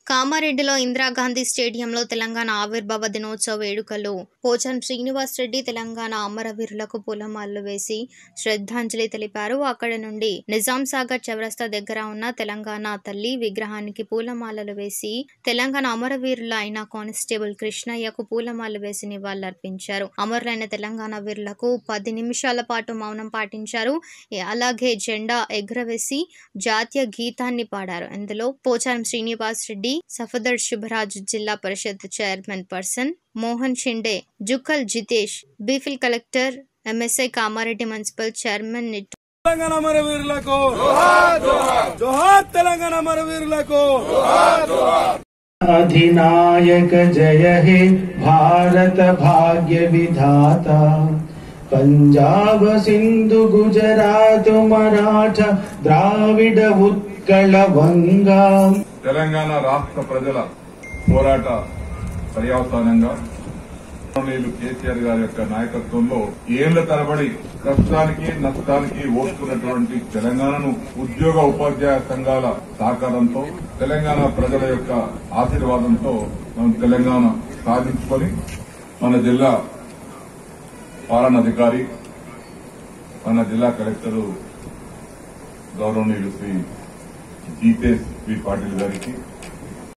కామారెడ్డిలో ఇందిరాగాంధీ స్టేడియంలో తెలంగాణ ఆవిర్భావ దినోత్సవ వేడుకలు పోచన్ శ్రీనివాస్ రెడ్డి తెలంగాణ అమరవీరులకు పూలమాలలు వేసి శ్రద్ధాంజలి తెలిపారు అక్కడ నుండి నిజాం సాగర్ చౌరస్తా దగ్గర ఉన్న తెలంగాణ తల్లి విగ్రహానికి పూలమాలలు వేసి తెలంగాణ అమరవీరుల అయిన కానిస్టేబుల్ కృష్ణయ్యకు పూలమాలలు వేసి నివాళులర్పించారు అమరులైన తెలంగాణ వీరులకు పది నిమిషాల పాటు మౌనం పాటించారు అలాగే జెండా ఎగురవేసి జాతీయ గీతాన్ని పాడారు ఇందులో పోచారం శ్రీనివాస్ రెడ్డి సఫదర్ శుభరాజ్ జిల్లా పరిషత్ చైర్మన్ పర్సన్ మోహన్ షిండే జుక్కల్ జితేష్ బీఫిల్ కలెక్టర్ ఎంఎస్ఐ కామారెడ్డి మున్సిపల్ చైర్మన్ నిట్ తెలంగాణ అమరవీరులకు జోహార్ తెలంగాణ అమరవీరులకు अधिनायक जय हे भारत भाग्य विधाता पंजाब सिंधु गुजरात मराठा द्राविड उत्कल वंगा తెలంగాణ రాష్ట్ర ప్రజల పోరాట పర్యవసానంగా గౌరవనీయులు కేసీఆర్ గారి యొక్క నాయకత్వంలో ఏళ్ల తరబడి కష్టానికి నష్టానికి ఓర్చుకున్నటువంటి తెలంగాణను ఉద్యోగ ఉపాధ్యాయ సంఘాల సహకారంతో తెలంగాణ ప్రజల యొక్క ఆశీర్వాదంతో మనం తెలంగాణ సాధించుకొని మన జిల్లా పాలనాధికారి మన జిల్లా కలెక్టరు గౌరవనీయులు శ్రీ జీతేష్ పి పాటిల్ గారికి